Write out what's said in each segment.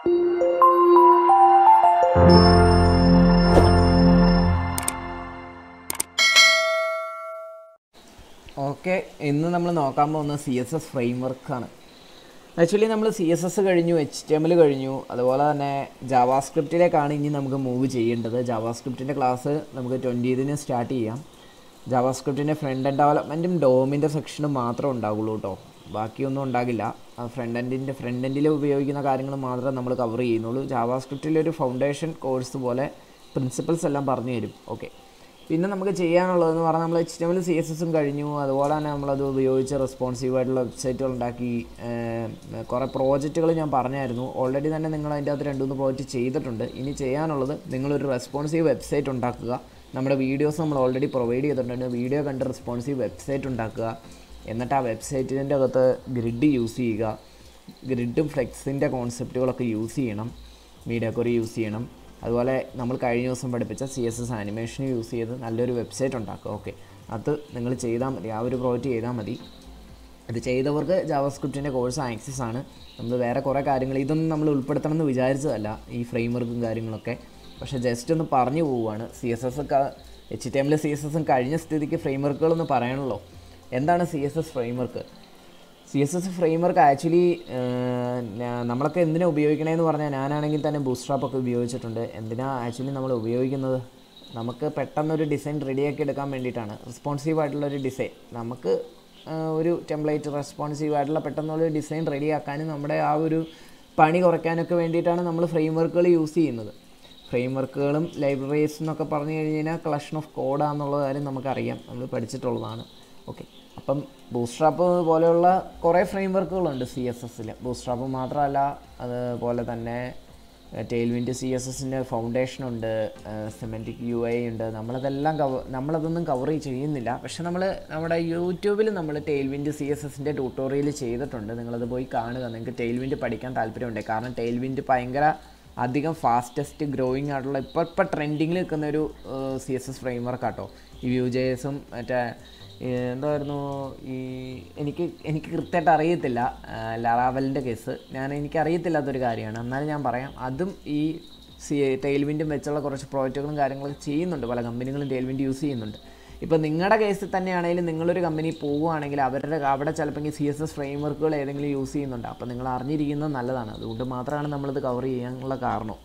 okay ഇന്ന് നമ്മൾ നോക്കാൻ പോകുന്ന സി എസ് എസ് ഫ്രെയിം വർക്കാണ് ആക്ച്വലി നമ്മൾ സി എസ് എസ് കഴിഞ്ഞു എച്ച് ടി എമ്മിൽ കഴിഞ്ഞു അതുപോലെ തന്നെ ജാവാസ്ക്രിപ്റ്റിലേക്കാണ് ഇനി നമുക്ക് മൂവ് ചെയ്യേണ്ടത് ജാവാസ്ക്രിപ്റ്റിൻ്റെ ക്ലാസ് നമുക്ക് ട്വൻറ്റീതിന് സ്റ്റാർട്ട് ചെയ്യാം ജാവാസ്ക്രിപ്റ്റിൻ്റെ ഫ്രണ്ട് എൻഡ് ഡെവലപ്മെൻറ്റും ഡോമിൻ്റെ സെക്ഷനും മാത്രമേ ഉണ്ടാവുള്ളൂ കേട്ടോ ബാക്കിയൊന്നും ഉണ്ടാകില്ല ഫ്രണ്ട് എൻഡിൻ്റെ ഫ്രണ്ട് എൻഡിൽ ഉപയോഗിക്കുന്ന കാര്യങ്ങൾ മാത്രമേ നമ്മൾ കവർ ചെയ്യുന്നുള്ളൂ ജാവാസ്ക്രിപ്റ്റിലൊരു ഫൗണ്ടേഷൻ കോഴ്സ് പോലെ പ്രിൻസിപ്പൽസ് എല്ലാം പറഞ്ഞു തരും ഓക്കെ പിന്നെ നമുക്ക് ചെയ്യാനുള്ളതെന്ന് പറഞ്ഞാൽ നമ്മൾ എച്ച് ടി എമ്മിൽ സി എസ് എസും കഴിഞ്ഞു അതുപോലെ തന്നെ നമ്മളത് ഉപയോഗിച്ച് റെസ്പോൺസീവ് ആയിട്ടുള്ള വെബ്സൈറ്റുകൾ ഉണ്ടാക്കി ഏഹ്, കുറേ പ്രോജക്റ്റുകൾ ഞാൻ പറഞ്ഞായിരുന്നു ഓൾറെഡി തന്നെ നിങ്ങൾ അതിൻ്റെ അകത്ത് രണ്ട് മൂന്ന് പ്രോജക്റ്റ് ചെയ്തിട്ടുണ്ട് ഇനി ചെയ്യാനുള്ളത് നിങ്ങളൊരു റെസ്പോൺസീവ് വെബ്സൈറ്റ് ഉണ്ടാക്കുക നമ്മുടെ വീഡിയോസ് നമ്മൾ ഓൾറെഡി പ്രൊവൈഡ് ചെയ്തിട്ടുണ്ട് വീഡിയോ കണ്ട് റെസ്പോൺസീവ് വെബ്സൈറ്റ് ഉണ്ടാക്കുക എന്നിട്ട് ആ വെബ്സൈറ്റിൻ്റെ അകത്ത് ഗ്രിഡ് യൂസ് ചെയ്യുക ഗ്രിഡും ഫ്ലെക്സിൻ്റെ കോൺസെപ്റ്റുകളൊക്കെ യൂസ് ചെയ്യണം മീഡിയ കൊറി യൂസ് ചെയ്യണം അതുപോലെ നമ്മൾ കഴിഞ്ഞ ദിവസം പഠിപ്പിച്ച C S S animation use ചെയ്ത് നല്ലൊരു വെബ്സൈറ്റ് ഉണ്ടാക്കുക ഓക്കെ അത് നിങ്ങൾ ചെയ്താൽ മതി ആ ഒരു പ്രോജക്റ്റ് ചെയ്താൽ മതി ഇത് ചെയ്തവർക്ക് ജാവാസ്ക്രിപ്റ്റിൻ്റെ കോഴ്സ് ആക്സസ് ആണ് നമ്മൾ വേറെ കുറേ കാര്യങ്ങൾ ഇതൊന്നും നമ്മൾ ഉൾപ്പെടുത്തണം എന്ന് വിചാരിച്ചതല്ല ഈ ഫ്രെയിം വർക്കും കാര്യങ്ങളൊക്കെ പക്ഷേ ജസ്റ്റ് ഒന്ന് പറഞ്ഞു പോവുകയാണ് സി എസ് എസ് ഒക്കെ എച്ച് ടി എമ്മിൽ സി എസ് എസും കഴിഞ്ഞ സ്ഥിതിക്ക് ഫ്രെയിം വർക്കുകളൊന്ന് പറയണല്ലോ എന്താണ് C S S framework C S S framework actually നമ്മളൊക്കെ എന്തിനാണ് ഉപയോഗിക്കണതെന്ന് പറഞ്ഞാൽ ഞാനാണെങ്കിൽ തന്നെ ബൂസ്ട്രാപ്പ് ഒക്കെ ഉപയോഗിച്ചിട്ടുണ്ട് എന്തിനാ ആക്ച്വലി നമ്മൾ ഉപയോഗിക്കുന്നത് നമുക്ക് പെട്ടെന്നൊരു ഡിസൈൻ റെഡിയാക്കി എടുക്കാൻ വേണ്ടിയിട്ടാണ് റെസ്പോൺസീവ് ആയിട്ടുള്ള ഒരു ഡിസൈൻ നമുക്ക് ആ, ഒരു ടെംപ്ലേറ്റ് റെസ്പോൺസീവ് ആയിട്ടുള്ള പെട്ടെന്നുള്ള ഡിസൈൻ റെഡിയാക്കാനും നമ്മുടെ ആ ഒരു പണി കുറയ്ക്കാനൊക്കെ വേണ്ടിയിട്ടാണ് നമ്മൾ ഫ്രെയിം വർക്കുകൾ യൂസ് ചെയ്യുന്നത് ഫ്രെയിം വർക്കുകളും ലൈബ്രറീസ് എന്നൊക്കെ പറഞ്ഞു കഴിഞ്ഞാൽ കളക്ഷൻ ഓഫ് കോഡാന്നുള്ള കാര്യം നമുക്കറിയാം നമ്മൾ പഠിച്ചിട്ടുള്ളതാണ് ഓക്കെ അപ്പം ബൂസ്ട്രാപ്പ് പോലെയുള്ള കുറേ ഫ്രെയിം വർക്കുകളുണ്ട് സി എസ് എസിൽ ബൂസ്ട്രാപ്പ് മാത്രമല്ല അതുപോലെ തന്നെ ടെയിൽവിൻ്റെ സി എസ് എസിൻ്റെ ഫൗണ്ടേഷൻ ഉണ്ട് സെമൻറ്റിക് യു ഐ ഉണ്ട് നമ്മളതെല്ലാം കവർ നമ്മളതൊന്നും കവർ ചെയ്യുന്നില്ല പക്ഷെ നമ്മൾ നമ്മുടെ യൂട്യൂബിൽ നമ്മൾ ടെയിൽവിൻ്റെ സി എസ് എസിൻ്റെ ട്യൂട്ടോറിയൽ ചെയ്തിട്ടുണ്ട് നിങ്ങളത് പോയി കാണുക നിങ്ങൾക്ക് ടെയിൽവിൻ്റെ പഠിക്കാൻ താല്പര്യമുണ്ട് കാരണം ടെയിൽവിൻ്റെ ഭയങ്കര അധികം ഫാസ്റ്റസ്റ്റ് ഗ്രോയിങ് ആയിട്ടുള്ള ഇപ്പോൾ ഇപ്പോൾ ട്രെൻഡിങ്ങിൽ നിൽക്കുന്ന ഒരു C S S framework ആട്ടോ ഈ വ്യൂ ജേസും മറ്റേ ഈ എന്തായിരുന്നു ഈ എനിക്ക് എനിക്ക് കൃത്യമായിട്ട് അറിയത്തില്ല ലാറാവലിൻ്റെ കേസ് ഞാൻ എനിക്ക് അറിയത്തില്ലാത്തൊരു കാര്യമാണ് എന്നാലും ഞാൻ പറയാം അതും ഈ സി ടെയിൽവിൻഡും വെച്ചുള്ള കുറച്ച് പ്രോജക്റ്റുകളും കാര്യങ്ങളൊക്കെ ചെയ്യുന്നുണ്ട് പല കമ്പനികളും ടെയിൽവിൻഡ് യൂസ് ചെയ്യുന്നുണ്ട് ഇപ്പോൾ നിങ്ങളുടെ കേസിൽ തന്നെയാണെങ്കിലും നിങ്ങളൊരു കമ്പനി പോവുകയാണെങ്കിൽ അവരുടെ അവിടെ ചിലപ്പോൾ സി എസ് എസ് ഫ്രെയിം വർക്കുകൾ ഏതെങ്കിലും യൂസ് ചെയ്യുന്നുണ്ട് അപ്പോൾ നിങ്ങൾ അറിഞ്ഞിരിക്കുന്നത് നല്ലതാണ് അതുകൊണ്ട് മാത്രമാണ് നമ്മളിത് കവർ ചെയ്യാനുള്ള കാരണം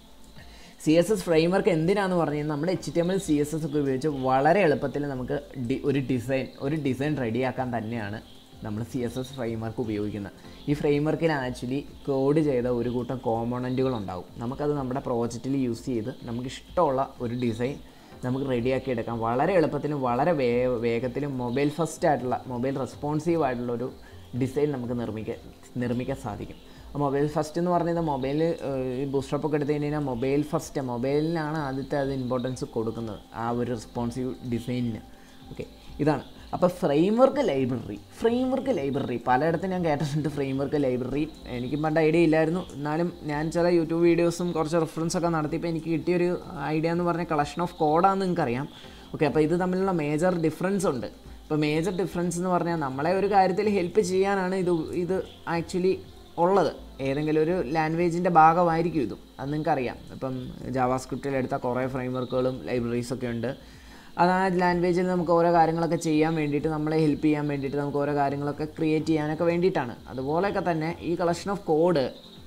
C S S framework എന്തിനാന്ന് പറഞ്ഞു കഴിഞ്ഞാൽ നമ്മുടെ H T M L C S S ഒക്കെ ഉപയോഗിച്ച് വളരെ എളുപ്പത്തിൽ നമുക്ക് ഡി ഒരു ഡിസൈൻ ഒരു ഡിസൈൻ റെഡിയാക്കാൻ തന്നെയാണ് നമ്മൾ C S S framework ഉപയോഗിക്കുന്നത് ഈ ഫ്രെയിം വർക്കിൽ ആക്ച്വലി കോഡ് ചെയ്ത ഒരു കൂട്ടം കോമ്പോണൻറ്റുകൾ ഉണ്ടാവും നമുക്കത് നമ്മുടെ പ്രോജക്റ്റിൽ യൂസ് ചെയ്ത് നമുക്ക് ഇഷ്ടമുള്ള ഒരു ഡിസൈൻ നമുക്ക് റെഡിയാക്കി എടുക്കാം വളരെ എളുപ്പത്തിലും വളരെ വേ വേഗത്തിലും മൊബൈൽ ഫസ്റ്റ് ആയിട്ടുള്ള മൊബൈൽ റെസ്പോൺസീവ് ആയിട്ടുള്ള ഒരു ഡിസൈൻ നമുക്ക് നിർമ്മിക്കാൻ നിർമ്മിക്കാൻ സാധിക്കും മൊബൈൽ ഫസ്റ്റ് എന്ന് പറയുന്നത് മൊബൈൽ ഈ ബൂസ്റ്റപ്പ് ഒക്കെ എടുത്തു കഴിഞ്ഞാൽ മൊബൈൽ ഫസ്റ്റ് മൊബൈലിനാണ് ആദ്യത്തെ അത് ഇമ്പോർട്ടൻസ് കൊടുക്കുന്നത് ആ ഒരു റെസ്പോൺസീവ് ഡിസൈനിന് ഓക്കെ ഇതാണ് അപ്പോൾ framework library framework library പലയിടത്തും ഞാൻ കേട്ടിട്ടുണ്ട് ഫ്രെയിം വർക്ക് ലൈബ്രറി എനിക്ക് പണ്ട് ഐഡിയ ഇല്ലായിരുന്നു എന്നാലും ഞാൻ ചില യൂട്യൂബ് വീഡിയോസും കുറച്ച് റെഫറൻസ് ഒക്കെ നടത്തിയപ്പോൾ എനിക്ക് കിട്ടിയൊരു ഐഡിയ എന്ന് പറഞ്ഞാൽ കളക്ഷൻ ഓഫ് കോഡാണെന്ന് നിങ്ങൾക്കറിയാം ഓക്കെ അപ്പോൾ ഇത് തമ്മിലുള്ള മേജർ ഡിഫറൻസ് ഉണ്ട് ഇപ്പോൾ മേജർ ഡിഫറൻസ് എന്ന് പറഞ്ഞാൽ നമ്മളെ ഒരു കാര്യത്തിൽ ഹെൽപ്പ് ചെയ്യാനാണ് ഇത് ഇത് ആക്ച്വലി ഉള്ളത് ഏതെങ്കിലും ഒരു ലാംഗ്വേജിൻ്റെ ഭാഗമായിരിക്കും ഇതും അത് നിങ്ങൾക്കറിയാം ഇപ്പം ജാവാസ്ക്രിപ്റ്റിൽ എടുത്ത കുറേ ഫ്രെയിം വർക്കുകളും ലൈബ്രറീസൊക്കെ ഉണ്ട് അത് ആ ലാംഗ്വേജിൽ നമുക്ക് ഓരോ കാര്യങ്ങളൊക്കെ ചെയ്യാൻ വേണ്ടിയിട്ട് നമ്മളെ ഹെൽപ്പ് ചെയ്യാൻ വേണ്ടിയിട്ട് നമുക്ക് ഓരോ കാര്യങ്ങളൊക്കെ ക്രിയേറ്റ് ചെയ്യാനൊക്കെ വേണ്ടിയിട്ടാണ് അതുപോലെയൊക്കെ തന്നെ ഈ കളക്ഷൻ ഓഫ് കോഡ്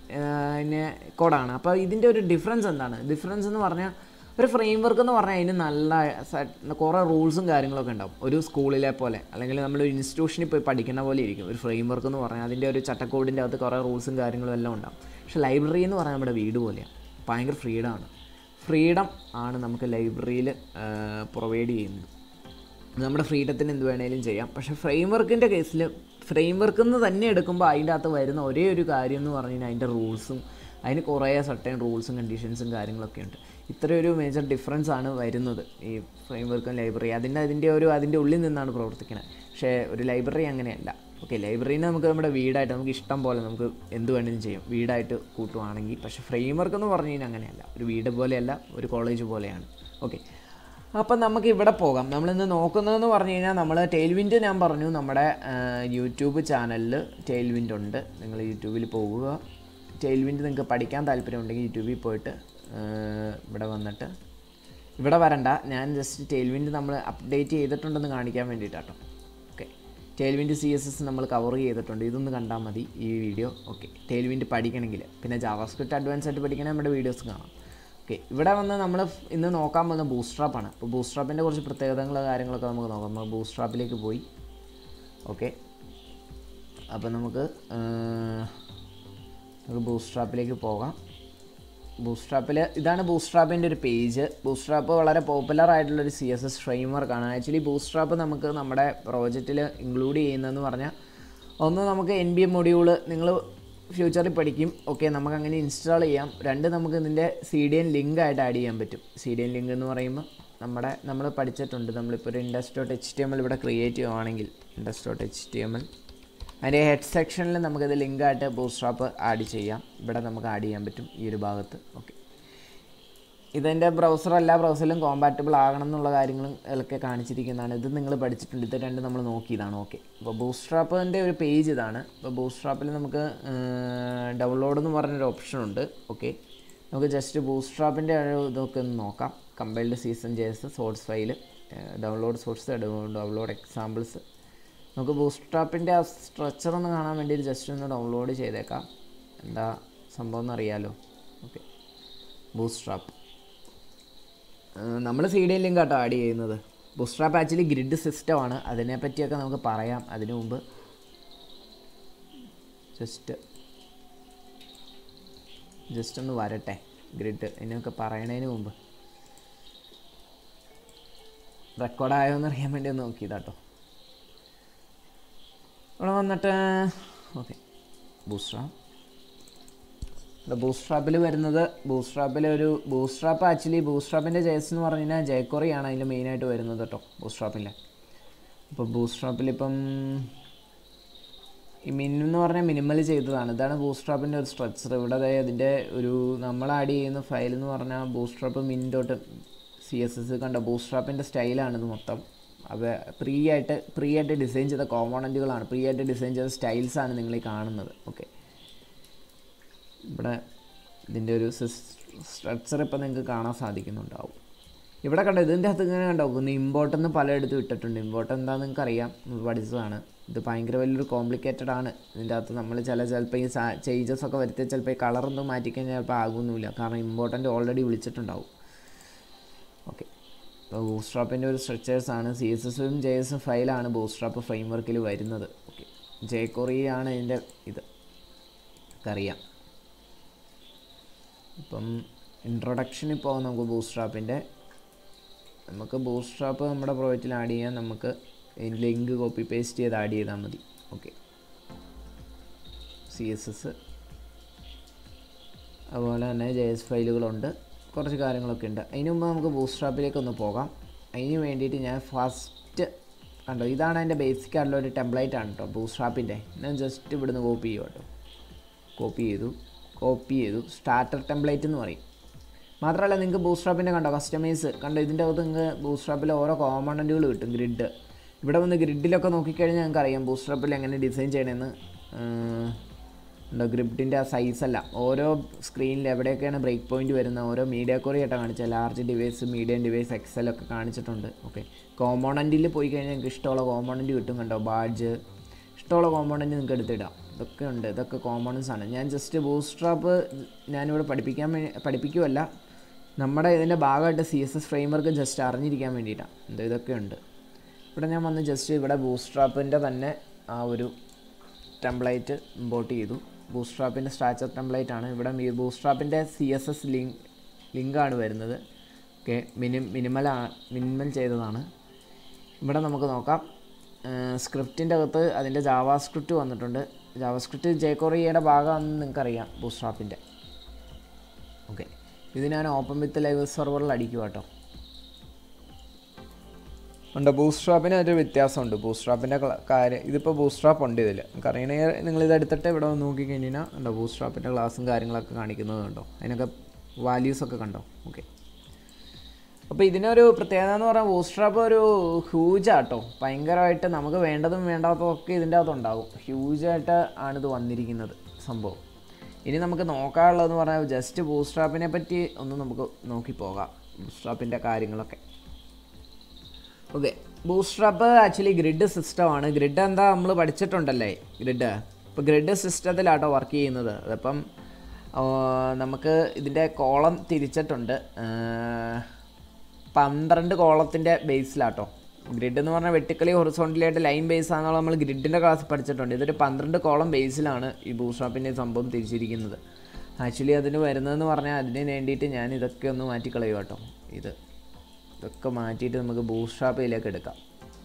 പിന്നെ കോഡാണ് അപ്പോൾ ഇതിൻ്റെ ഒരു ഡിഫറൻസ് എന്താണ് ഡിഫറൻസ് എന്ന് പറഞ്ഞാൽ ഒരു ഫ്രെയിം വർക്ക് എന്ന് പറഞ്ഞാൽ അതിന് നല്ല സെ- കുറേ റൂൾസും കാര്യങ്ങളൊക്കെ ഉണ്ടാവും ഒരു സ്കൂളിലെ പോലെ അല്ലെങ്കിൽ നമ്മൾ ഒരു ഇൻസ്റ്റിറ്റ്യൂഷനിൽ പോയി പഠിക്കുന്ന പോലെ ഇരിക്കും ഒരു ഫ്രെയിം വർക്ക് എന്ന് പറഞ്ഞാൽ അതിൻ്റെ ഒരു ചട്ടക്കൂടിൻ്റെ അകത്ത് കുറേ റൂൾസും കാര്യങ്ങളും എല്ലാം ഉണ്ടാവും പക്ഷേ ലൈബ്രറി എന്ന് പറഞ്ഞാൽ നമ്മുടെ വീട് പോലെയാണ് ഭയങ്കര ഫ്രീഡമാണ് ഫ്രീഡം ആണ് നമുക്ക് ലൈബ്രറിയിൽ പ്രൊവൈഡ് ചെയ്യുന്നത് നമ്മുടെ ഫ്രീഡത്തിന് എന്ത് വേണേലും ചെയ്യാം പക്ഷേ ഫ്രെയിം വർക്കിൻ്റെ കേസിൽ ഫ്രെയിം വർക്ക് എന്ന് തന്നെ എടുക്കുമ്പോൾ അതിൻ്റെ അകത്ത് വരുന്ന ഒരേ ഒരു കാര്യം എന്ന് പറഞ്ഞു കഴിഞ്ഞാൽ അതിൻ്റെ റൂൾസും അതിന് കുറേ സർട്ടൻ റൂൾസും കണ്ടീഷൻസും കാര്യങ്ങളൊക്കെ ഉണ്ട് ഇത്രയൊരു മേജർ ഡിഫറൻസ് ആണ് വരുന്നത് ഈ ഫ്രെയിം വർക്കും ലൈബ്രറി അതിൻ്റെ അതിൻ്റെ ഒരു അതിൻ്റെ ഉള്ളിൽ നിന്നാണ് പ്രവർത്തിക്കുന്നത് പക്ഷേ ഒരു ലൈബ്രറി അങ്ങനെയല്ല ഓക്കെ ലൈബ്രറീനെ നമുക്ക് നമ്മുടെ വീടായിട്ട് നമുക്ക് ഇഷ്ടം പോലെ നമുക്ക് എന്ത് വേണമെങ്കിലും ചെയ്യും വീടായിട്ട് കൂട്ടുവാണെങ്കിൽ പക്ഷേ ഫ്രെയിം വർക്ക് എന്ന് പറഞ്ഞു കഴിഞ്ഞാൽ അങ്ങനെയല്ല ഒരു വീട് പോലെയല്ല ഒരു കോളേജ് പോലെയാണ് ഓക്കെ അപ്പം നമുക്ക് ഇവിടെ പോകാം നമ്മളിന്ന് നോക്കുന്നതെന്ന് പറഞ്ഞു കഴിഞ്ഞാൽ നമ്മൾ ടെയിൽവിൻഡ് ഞാൻ പറഞ്ഞു നമ്മുടെ യൂട്യൂബ് ചാനലിൽ ടെയിൽവിൻഡ് ഉണ്ട് നിങ്ങൾ യൂട്യൂബിൽ പോവുക ടെയിൽ വിൻഡ് നിങ്ങൾക്ക് പഠിക്കാൻ താല്പര്യമുണ്ടെങ്കിൽ യൂട്യൂബിൽ പോയിട്ട് ഏർ, ഇവിടെ വന്നിട്ട് ഇവിടെ വരണ്ട ഞാൻ ജസ്റ്റ് ടെയിൽ വിൻഡ് നമ്മൾ അപ്ഡേറ്റ് ചെയ്തിട്ടുണ്ടെന്ന് കാണിക്കാൻ വേണ്ടിയിട്ടാട്ടോ okay Tailwind C S S നമ്മൾ കവർ ചെയ്തിട്ടുണ്ട് ഇതൊന്ന് കണ്ടാൽ മതി ഈ വീഡിയോ ഓക്കെ ടെയിൽ വിൻഡ് പഠിക്കണമെങ്കിൽ പിന്നെ ജാവാസ്ക്രിപ്റ്റ് അഡ്വാൻസ് ആയിട്ട് പഠിക്കണേ നമ്മുടെ വീഡിയോസ് കാണാം ഓക്കെ ഇവിടെ വന്ന് നമ്മൾ ഇന്ന് നോക്കാൻ പോകുന്ന ബൂസ്ട്രാപ്പാണ് അപ്പോൾ ബൂസ്ട്രാപ്പിൻ്റെ കുറച്ച് പ്രത്യേകതകൾ കാര്യങ്ങളൊക്കെ നമുക്ക് നോക്കാം നമ്മൾ ബൂസ്ട്രാപ്പിലേക്ക് പോയി ഓക്കെ അപ്പോൾ നമുക്ക് ഏർ, നമുക്ക് ബൂസ്ട്രാപ്പിലേക്ക് പോകാം ബൂസ്ട്രാപ്പിൽ ഇതാണ് ബൂസ്ട്രാപ്പിൻ്റെ ഒരു പേജ് ബൂസ്ട്രാപ്പ് വളരെ പോപ്പുലർ ആയിട്ടുള്ളൊരു സി എസ് എസ് ഫ്രെയിംവർക്കാണ് ആക്ച്വലി ബൂസ്ട്രാപ്പ് നമുക്ക് നമ്മുടെ പ്രോജക്റ്റിൽ ഇൻക്ലൂഡ് ചെയ്യുന്നതെന്ന് പറഞ്ഞാൽ ഒന്ന് നമുക്ക് എൻ ബി എം മൊഡ്യൂള് നിങ്ങൾ ഫ്യൂച്ചറിൽ പഠിക്കും ഓക്കെ നമുക്ക് അങ്ങനെ ഇൻസ്റ്റാൾ ചെയ്യാം രണ്ട് നമുക്ക് ഇതിൻ്റെ സി ഡി എൻ ലിങ്ക് ആയിട്ട് ആഡ് ചെയ്യാൻ പറ്റും സി ഡി എൻ ലിങ്ക് എന്ന് പറയുമ്പോൾ നമ്മുടെ നമ്മൾ പഠിച്ചിട്ടുണ്ട് നമ്മളിപ്പോൾ ഒരു index dot H T M L ഇവിടെ ക്രിയേറ്റ് ചെയ്യുവാണെങ്കിൽ index dot H T M L അതിൻ്റെ ഹെഡ് സെക്ഷനിൽ നമുക്കത് ലിങ്കായിട്ട് ബൂസ്ട്രാപ്പ് ആഡ് ചെയ്യാം ഇവിടെ നമുക്ക് ആഡ് ചെയ്യാൻ പറ്റും ഈ ഒരു ഭാഗത്ത് ഓക്കെ ഇതെൻ്റെ ബ്രൗസർ എല്ലാ ബ്രൗസറിലും കോമ്പാറ്റബിൾ ആകണം എന്നുള്ള കാര്യങ്ങളും ഒക്കെ കാണിച്ചിരിക്കുന്നതാണ് ഇത് നിങ്ങൾ പഠിച്ചിട്ടുണ്ട് ഇത് രണ്ട് നമ്മൾ നോക്കിയതാണ് ഓക്കെ അപ്പോൾ ബൂസ്ട്രാപ്പിൻ്റെ ഒരു പേജ് ഇതാണ് അപ്പോൾ ബൂസ്ട്രാപ്പിൽ നമുക്ക് ഡൗൺലോഡ് എന്ന് പറഞ്ഞൊരു ഓപ്ഷൻ ഉണ്ട് ഓക്കെ നമുക്ക് ജസ്റ്റ് ബൂസ്ട്രാപ്പിൻ്റെ ഒരു ഇതൊക്കെ ഒന്ന് നോക്കാം compiled CSS J S source file download source download examples നമുക്ക് ബൂസ്ട്രാപ്പിൻ്റെ ആ സ്ട്രക്ചർ ഒന്ന് കാണാൻ വേണ്ടി ജസ്റ്റ് ഒന്ന് ഡൗൺലോഡ് ചെയ്തേക്കാം എന്താ സംഭവം എന്നറിയാലോ ഓക്കെ ബൂസ്ട്രാപ്പ് നമ്മൾ സി ഡി ലിങ്ക് കേട്ടോ ആഡ് ചെയ്യുന്നത് ബൂസ്ട്രാപ്പ് ആക്ച്വലി ഗ്രിഡ് സിസ്റ്റമാണ് അതിനെപ്പറ്റിയൊക്കെ നമുക്ക് പറയാം അതിനു മുമ്പ് ജസ്റ്റ് ജസ്റ്റ് ഒന്ന് വരട്ടെ ഗ്രിഡ് ഇതിനൊക്കെ പറയണതിന് മുമ്പ് റെക്കോർഡായോ എന്ന് അറിയാൻ വേണ്ടി ഒന്ന് നോക്കിയതാട്ടോ ഇവിടെ വന്നിട്ട് ഓക്കെ ബൂസ്ട്രാപ്പ് ഇവിടെ ബൂസ്ട്രാപ്പിൽ വരുന്നത് ബൂസ്ട്രാപ്പിൽ ഒരു ബൂസ്ട്രാപ്പ് ആക്ച്വലി ബൂസ്ട്രാപ്പിൻ്റെ ജേസ് എന്ന് പറഞ്ഞു കഴിഞ്ഞാൽ ജയക്കോറിയാണ് അതിൽ മെയിനായിട്ട് വരുന്നത് കേട്ടോ ബൂസ്ട്രാപ്പിൻ്റെ അപ്പോൾ ബൂസ്ട്രാപ്പിൽ ഇപ്പം ഈ മിൻ എന്ന് പറഞ്ഞാൽ മിനിമൽ ചെയ്തതാണ് ഇതാണ് ബൂസ്ട്രാപ്പിൻ്റെ ഒരു സ്ട്രക്ചർ ഇവിടെ ദേ അതിൻ്റെ ഒരു നമ്മൾ ആഡ് ചെയ്യുന്ന ഫയൽ എന്ന് പറഞ്ഞാൽ ബൂസ്ട്രാപ്പ് മിൻ ഡോട്ട് സി എസ് എസ് കണ്ട ബൂസ്ട്രാപ്പിൻ്റെ സ്റ്റൈലാണിത് മൊത്തം അവ പ്രീ ആയിട്ട് പ്രീ ആയിട്ട് ഡിസൈൻ ചെയ്ത കോമ്പോണൻറ്റുകളാണ് പ്രീ ആയിട്ട് ഡിസൈൻ ചെയ്ത സ്റ്റൈൽസാണ് നിങ്ങൾ ഈ കാണുന്നത് ഓക്കെ ഇവിടെ ഇതിൻ്റെ ഒരു സ്ട്രക്ചർ ഇപ്പം നിങ്ങൾക്ക് കാണാൻ സാധിക്കുന്നുണ്ടാവും ഇവിടെ കണ്ടോ ഇതിൻ്റെ അകത്ത് ഇങ്ങനെ കണ്ടോ ഒന്ന് ഇമ്പോർട്ടെന്ന് പലയിടത്തും ഇട്ടിട്ടുണ്ട് ഇമ്പോർട്ട് എന്താണെന്ന് നിങ്ങൾക്ക് അറിയാം നമ്മൾ പഠിച്ചതാണ് ഇത് ഭയങ്കര വലിയൊരു കോംപ്ലിക്കേറ്റഡ് ആണ് ഇതിൻ്റെ അകത്ത് നമ്മൾ ചില ചിലപ്പോൾ ഈ ചേഞ്ചസ് ഒക്കെ വരുത്തിയാൽ ചിലപ്പോൾ ഈ കളറൊന്നും മാറ്റിക്കഴിഞ്ഞാൽ ചിലപ്പോൾ ആകുന്നില്ല കാരണം ഇമ്പോർട്ടൻ്റ് ഓൾറെഡി വിളിച്ചിട്ടുണ്ടാവും ഓക്കെ ഇപ്പോൾ ബൂസ്ട്രാപ്പിൻ്റെ ഒരു സ്ട്രക്ചേഴ്സാണ് സി എസ് എസും ജെ എസും ഫയലാണ് ബൂസ്ട്രാപ്പ് ഫ്രെയിംവർക്കിൽ വരുന്നത് ഓക്കെ ജെ കൊറിയാണ് ഇതിൻ്റെ ഇത് അറിയാം ഇപ്പം ഇൻട്രൊഡക്ഷനിൽ പോകാം നമുക്ക് ബൂസ്ട്രാപ്പിൻ്റെ നമുക്ക് ബൂസ്ട്രാപ്പ് നമ്മുടെ പ്രോജക്റ്റിൽ ആഡ് ചെയ്യാൻ നമുക്ക് ലിങ്ക് കോപ്പി പേസ്റ്റ് ചെയ്ത് ആഡ് ചെയ്താൽ മതി ഓക്കെ സി എസ് എസ് അതുപോലെ തന്നെ ജെ എസ് ഫയലുകളുണ്ട് കുറച്ച് കാര്യങ്ങളൊക്കെ ഉണ്ട് അതിന് മുമ്പ് നമുക്ക് ബൂസ്ട്രാപ്പിലേക്ക് ഒന്ന് പോകാം അതിന് വേണ്ടിയിട്ട് ഞാൻ ഫസ്റ്റ് കണ്ടോ ഇതാണ് എൻ്റെ ബേസിക് ആയിട്ടുള്ള ഒരു ടെംപ്ലേറ്റ് ആണ് കേട്ടോ ബൂസ്ട്രാപ്പിൻ്റെ ഞാൻ ജസ്റ്റ് ഇവിടുന്ന് കോപ്പി ചെയ്യും കേട്ടോ കോപ്പി ചെയ്തു കോപ്പി ചെയ്തു സ്റ്റാർട്ടർ ടെംപ്ലേറ്റ് എന്ന് പറയും മാത്രമല്ല നിങ്ങൾക്ക് ബൂസ്ട്രാപ്പിൻ്റെ കണ്ടോ കസ്റ്റമൈസ് കണ്ടോ ഇതിൻ്റെ അകത്ത് നിങ്ങൾക്ക് ബൂസ്ട്രാപ്പിൽ ഓരോ കോമ്പണൻറ്റുകൾ കിട്ടും ഗ്രിഡ് ഇവിടെ വന്ന് ഗ്രിഡിലൊക്കെ നോക്കിക്കഴിഞ്ഞാൽ ഞങ്ങൾക്ക് അറിയാം ബൂസ്ട്രാപ്പിൽ എങ്ങനെ ഡിസൈൻ ചെയ്യണമെന്ന് ഉണ്ടോ ഗ്രിഡിൻ്റെ ആ സൈസ് അല്ല ഓരോ സ്ക്രീനിൽ എവിടെയൊക്കെയാണ് ബ്രേക്ക് പോയിന്റ് വരുന്നത് ഓരോ മീഡിയ കോറിയായിട്ടാണ് കാണിച്ചത് large device medium device XL ഒക്കെ കാണിച്ചിട്ടുണ്ട് ഓക്കെ കോമ്പോണൻറ്റിൽ പോയി കഴിഞ്ഞാൽ നിങ്ങൾക്ക് ഇഷ്ടമുള്ള കോമ്പോണൻറ്റ് കിട്ടും കണ്ടോ ബാഡ്ജ് ഇഷ്ടമുള്ള കോമ്പോണൻറ്റ് നിങ്ങൾക്ക് എടുത്തിടാം ഇതൊക്കെ ഉണ്ട് ഇതൊക്കെ കോമ്പോണൻസ് ആണ് ഞാൻ ജസ്റ്റ് ബൂസ്ട്രാപ്പ് ഞാനിവിടെ പഠിപ്പിക്കാൻ വേണ്ടി പഠിപ്പിക്കുമല്ല നമ്മുടെ ഇതിൻ്റെ ഭാഗമായിട്ട് C S S framework just അറിഞ്ഞിരിക്കാൻ വേണ്ടിയിട്ടാണ് എന്തോ ഇതൊക്കെ ഉണ്ട് ഇവിടെ ഞാൻ വന്ന് ജസ്റ്റ് ഇവിടെ ബൂസ്ട്രാപ്പിൻ്റെ തന്നെ ആ ഒരു ടെംപ്ലേറ്റ് ഇമ്പോർട്ട് ചെയ്തു ബൂസ്ട്രാപ്പിൻ്റെ സ്ട്രാച്ചർ ടെംപ്ലേറ്റ് ആണ് ഇവിടെ ബൂസ്ട്രാപ്പിൻ്റെ സി എസ് എസ് ലിങ്ക് ലിങ്കാണ് വരുന്നത് ഓക്കെ മിനി മിനിമൽ മിനിമൽ ചെയ്തതാണ് ഇവിടെ നമുക്ക് നോക്കാം സ്ക്രിപ്റ്റിൻ്റെ അകത്ത് അതിൻ്റെ ജാവാ സ്ക്രിപ്റ്റ് വന്നിട്ടുണ്ട് ജാവാ സ്ക്രിപ്റ്റ് ജേക്കോറിയയുടെ ഭാഗമാണെന്ന് നിങ്ങൾക്കറിയാം ബൂസ്ട്രാപ്പിൻ്റെ ഓക്കെ ഇത് ഞാൻ ഓപ്പൺ വിത്ത് ലൈവ് സെർവറിൽ അടിക്കുക കേട്ടോ ഉണ്ട് ബൂസ്ട്രാപ്പിന് ഒരു വ്യത്യാസമുണ്ട് ബൂസ്ട്രാപ്പിൻ്റെ കാര്യം ഇതിപ്പോൾ ബൂസ്ട്രാപ്പ് ഉണ്ട് ഇതിൽ അറിയണമെങ്കിൽ നിങ്ങളിത് എടുത്തിട്ട് ഇവിടെ വന്ന് നോക്കിക്കഴിഞ്ഞാൽ ഉണ്ടോ ബൂസ്ട്രാപ്പിൻ്റെ ക്ലാസ്സും കാര്യങ്ങളൊക്കെ കാണിക്കുന്നത് കണ്ടോ അതിനൊക്കെ വാല്യൂസൊക്കെ കണ്ടോ ഓക്കെ അപ്പോൾ ഇതിനൊരു പ്രത്യേകത എന്ന് പറഞ്ഞാൽ ബൂസ്ട്രാപ്പ് ഒരു ഹ്യൂജാട്ടോ ഭയങ്കരമായിട്ട് നമുക്ക് വേണ്ടതും വേണ്ടാത്തതും ഒക്കെ ഇതിൻ്റെ അകത്ത് ഉണ്ടാകും ഹ്യൂജായിട്ട് ആണിത് വന്നിരിക്കുന്നത് സംഭവം ഇനി നമുക്ക് നോക്കാനുള്ളതെന്ന് പറഞ്ഞാൽ ജസ്റ്റ് ബൂസ്ട്രാപ്പിനെ പറ്റി ഒന്ന് നമുക്ക് നോക്കി പോകാം ബൂസ്ട്രാപ്പിൻ്റെ കാര്യങ്ങളൊക്കെ ഓക്കെ ബൂസ്ട്രാപ്പ് ആക്ച്വലി ഗ്രിഡ് സിസ്റ്റമാണ് ഗ്രിഡ് എന്താ നമ്മൾ പഠിച്ചിട്ടുണ്ടല്ലേ ഗ്രിഡ് ഇപ്പോൾ ഗ്രിഡ് സിസ്റ്റത്തിലാട്ടോ വർക്ക് ചെയ്യുന്നത് അതിപ്പം ആ, നമുക്ക് ഇതിൻ്റെ കോളം തിരിച്ചിട്ടുണ്ട് ആ, പന്ത്രണ്ട് കോളത്തിൻ്റെ ബേസിലാട്ടോ ഗ്രിഡ് എന്ന് പറഞ്ഞാൽ വെട്ടിക്കലി ഹൊറിസോണ്ടലി ആയിട്ട് ലൈൻ ബേസ് ആണെന്നുള്ള നമ്മൾ ഗ്രിഡിൻ്റെ ക്ലാസ് പഠിച്ചിട്ടുണ്ട് ഇതൊരു പന്ത്രണ്ട് കോളം ബേസിലാണ് ഈ ബൂസ്ട്രാപ്പിൻ്റെ സംഭവം തിരിച്ചിരിക്കുന്നത് ആക്ച്വലി അതിന് വരുന്നതെന്ന് പറഞ്ഞാൽ അതിന് വേണ്ടിയിട്ട് ഞാൻ ഇതൊക്കെ ഒന്ന് മാറ്റിക്കളയും കേട്ടോ ഇത് ഇതൊക്കെ മാറ്റിയിട്ട് നമുക്ക് ബൂസ്ട്രാപ്പിലേക്ക് എടുക്കാം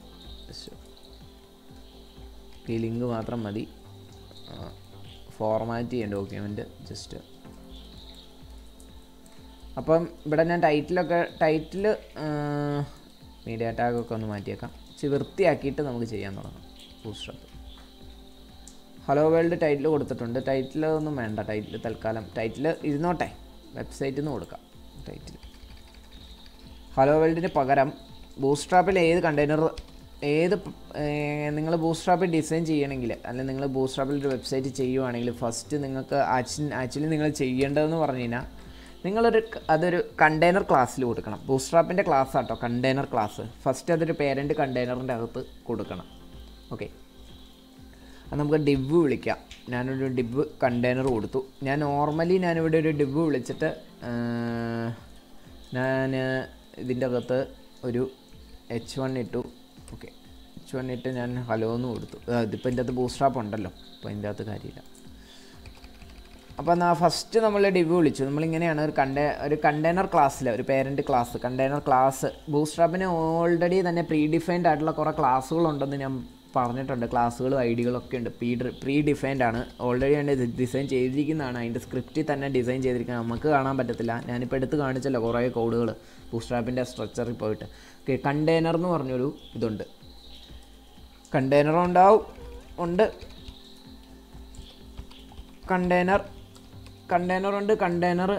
ഈ ലിങ്ക് മാത്രം മതി ഫോർമാറ്റ് ചെയ്യേണ്ട ഡോക്യുമെൻറ്റ് ജസ്റ്റ് അപ്പം ഇവിടെ ഞാൻ ടൈറ്റിലൊക്കെ ടൈറ്റിൽ മീഡിയ ടാഗൊക്കെ ഒന്ന് മാറ്റിയേക്കാം ഇച്ചിരി വൃത്തിയാക്കിയിട്ട് നമുക്ക് ചെയ്യാൻ തുടങ്ങാം ബൂസ്ട്രാപ്പ് ഹലോ വേൾഡ് ടൈറ്റിൽ കൊടുത്തിട്ടുണ്ട് ടൈറ്റിൽ ഒന്നും വേണ്ട ടൈറ്റിൽ തൽക്കാലം ടൈറ്റിൽ ഇരുന്നോട്ടെ വെബ്സൈറ്റിൽ നിന്ന് കൊടുക്കാം ടൈറ്റിൽ ഹലോ വേൾഡിന് പകരം ബൂസ്ട്രാപ്പിൽ ഏത് കണ്ടെയ്നർ ഏത് നിങ്ങൾ ബൂസ്ട്രാപ്പിൽ ഡിസൈൻ ചെയ്യണമെങ്കിൽ അല്ലെങ്കിൽ നിങ്ങൾ ബൂസ്ട്രാപ്പിൽ ഒരു വെബ്സൈറ്റ് ചെയ്യുവാണെങ്കിൽ ഫസ്റ്റ് നിങ്ങൾക്ക് ആക്ച്വലി നിങ്ങൾ ചെയ്യേണ്ടതെന്ന് പറഞ്ഞു കഴിഞ്ഞാൽ നിങ്ങളൊരു ക- അതൊരു കണ്ടെയ്നർ ക്ലാസ്സിൽ കൊടുക്കണം ബൂസ്ട്രാപ്പിൻ്റെ ക്ലാസ് ആട്ടോ കണ്ടെയ്നർ ക്ലാസ് ഫസ്റ്റ് അതൊരു പേരൻറ്റ് കണ്ടെയ്നറിൻ്റെ അകത്ത് കൊടുക്കണം ഓക്കെ അത് നമുക്ക് ഡിവ് വിളിക്കാം ഞാനൊരു ഡിവ് കണ്ടെയ്നർ കൊടുത്തു ഞാൻ നോർമലി ഞാനിവിടെ ഒരു ഡിവ് വിളിച്ചിട്ട് ഞാൻ ഇതിൻ്റെ അകത്ത് ഒരു എച്ച് വൺ ഇട്ടു ഓക്കെ എച്ച് വൺ ഇട്ട് ഞാൻ ഹലോ എന്ന് കൊടുത്തു ആ, ഇതിപ്പോൾ ഇതിൻ്റെ അകത്ത് ബൂസ്ട്രാപ്പ് ഉണ്ടല്ലോ അപ്പോൾ ഇതിൻ്റെ അകത്ത് കാര്യമില്ല അപ്പോൾ എന്നാൽ ഫസ്റ്റ് നമ്മൾ ഡിവ് വിളിച്ചു നമ്മളിങ്ങനെയാണ് ഒരു കണ്ടേ ഒരു കണ്ടെയ്നർ ക്ലാസ്സിൽ ഒരു പേരൻറ്റ് ക്ലാസ് കണ്ടെയ്നർ ക്ലാസ് ബൂസ്ട്രാപ്പിന് ഓൾറെഡി തന്നെ പ്രീ ഡിഫൈൻഡ് ആയിട്ടുള്ള കുറേ ക്ലാസ്സുകളുണ്ടെന്ന് ഞാൻ പറഞ്ഞിട്ടുണ്ട് ക്ലാസ്സുകളും ഐഡികളൊക്കെ ഉണ്ട് പ്രീ പ്രീ ഡിഫൈൻഡ് ആണ് ഓൾറെഡി അതിൻ്റെ ഡിസൈൻ ചെയ്തിരിക്കുന്നതാണ് അതിൻ്റെ സ്ക്രിപ്റ്റിൽ തന്നെ ഡിസൈൻ ചെയ്തിരിക്കുന്നത് നമുക്ക് കാണാൻ പറ്റത്തില്ല ഞാനിപ്പോൾ എടുത്ത് കാണിച്ചല്ലോ കുറേ കോഡുകൾ ബൂസ്ട്രാപ്പിൻ്റെ സ്ട്രക്ചറിൽ പോയിട്ട് ഓക്കെ കണ്ടെയ്നർ എന്ന് പറഞ്ഞൊരു ഇതുണ്ട് കണ്ടെയ്നർ ഉണ്ടാവും ഉണ്ട് കണ്ടെയ്നർ കണ്ടെയ്നർ ഉണ്ട് കണ്ടെയ്നർ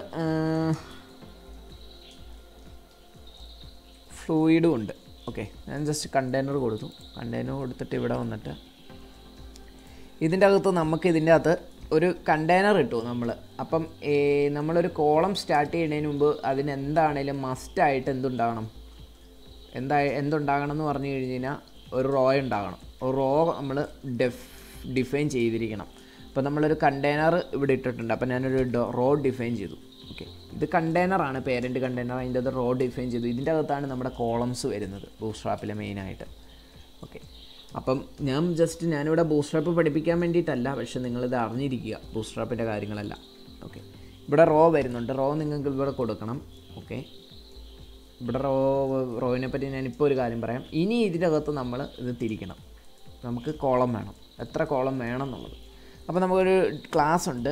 ഫ്ലൂയിഡും ഉണ്ട് ഓക്കെ ഞാൻ ജസ്റ്റ് കണ്ടെയ്നർ കൊടുത്തു കണ്ടെയ്നർ കൊടുത്തിട്ട് ഇവിടെ വന്നിട്ട് ഇതിൻ്റെ അകത്ത് നമുക്ക് ഇതിൻ്റെ അകത്ത് ഒരു കണ്ടെയ്നർ ഇട്ടു നമ്മൾ അപ്പം ഏ, നമ്മളൊരു കോളം സ്റ്റാർട്ട് ചെയ്യുന്നതിന് മുമ്പ് അതിന് എന്താണേലും മസ്റ്റായിട്ട് എന്തുണ്ടാകണം എന്താ എന്തുണ്ടാകണം എന്ന് പറഞ്ഞു കഴിഞ്ഞ് കഴിഞ്ഞാൽ ഒരു റോ ഉണ്ടാകണം ഒരു റോ നമ്മൾ ഡെഫ് ഡിഫൈൻ ചെയ്തിരിക്കണം അപ്പോൾ നമ്മളൊരു കണ്ടെയ്നർ ഇവിടെ ഇട്ടിട്ടുണ്ട് അപ്പോൾ ഞാനൊരു റോ ഡിഫൈൻ ചെയ്തു ഓക്കെ ഇത് കണ്ടെയ്നറാണ് പേരൻറ്റ് കണ്ടെയ്നർ അതിൻ്റെ അത് റോ ഡിഫൈൻ ചെയ്തു ഇതിൻ്റെ അകത്താണ് നമ്മുടെ കോളംസ് വരുന്നത് ബൂസ്ട്രാപ്പിലെ മെയിനായിട്ട് ഓക്കെ അപ്പം ഞാൻ ജസ്റ്റ് ഞാനിവിടെ ബൂസ്ട്രാപ്പ് പഠിപ്പിക്കാൻ വേണ്ടിയിട്ടല്ല പക്ഷെ നിങ്ങളിത് അറിഞ്ഞിരിക്കുക ബൂസ്ട്രാപ്പിൻ്റെ കാര്യങ്ങളെല്ലാം ഓക്കെ ഇവിടെ റോ വരുന്നുണ്ട് റോ നിങ്ങൾക്ക് ഇവിടെ കൊടുക്കണം ഓക്കെ ഇവിടെ റോ റോയിനെ പറ്റി ഞാനിപ്പോൾ ഒരു കാര്യം പറയാം ഇനി ഇതിനകത്ത് നമ്മൾ ഇത് തിരിക്കണം നമുക്ക് കോളം വേണം എത്ര കോളം വേണം എന്നുള്ളത് അപ്പോൾ നമുക്കൊരു ക്ലാസ് ഉണ്ട്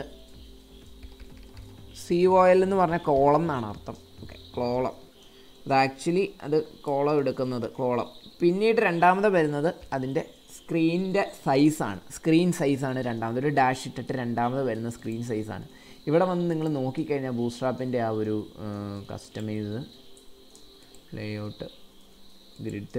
സി ഒ എൽ എന്ന് പറഞ്ഞ കോളം എന്നാണ് അർത്ഥം ഓക്കെ കോളം അത് ആക്ച്വലി അത് കോളം എടുക്കുന്നത് കോളം പിന്നീട് രണ്ടാമത് വരുന്നത് അതിൻ്റെ സ്ക്രീനിൻ്റെ സൈസാണ് സ്ക്രീൻ സൈസാണ് രണ്ടാമത് ഒരു ഡാഷ് ഇട്ടിട്ട് രണ്ടാമത് വരുന്ന സ്ക്രീൻ സൈസാണ് ഇവിടെ വന്ന് നിങ്ങൾ നോക്കിക്കഴിഞ്ഞാൽ ബൂസ്ട്രാപ്പിൻ്റെ ആ ഒരു കസ്റ്റമൈസ് ലേഔട്ട് ഗ്രിഡ്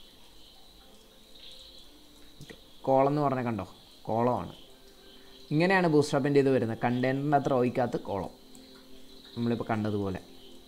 കോളം എന്ന് പറഞ്ഞാൽ കണ്ടോ കോളമാണ് ഇങ്ങനെയാണ് ബൂസ്ട്രാപ്പിൻ്റെ ഇത് വരുന്നത് കണ്ടെയ്നറിൻ്റെ അത്ര റോയ്ക്കകത്ത് കോളം നമ്മളിപ്പോൾ കണ്ടതുപോലെ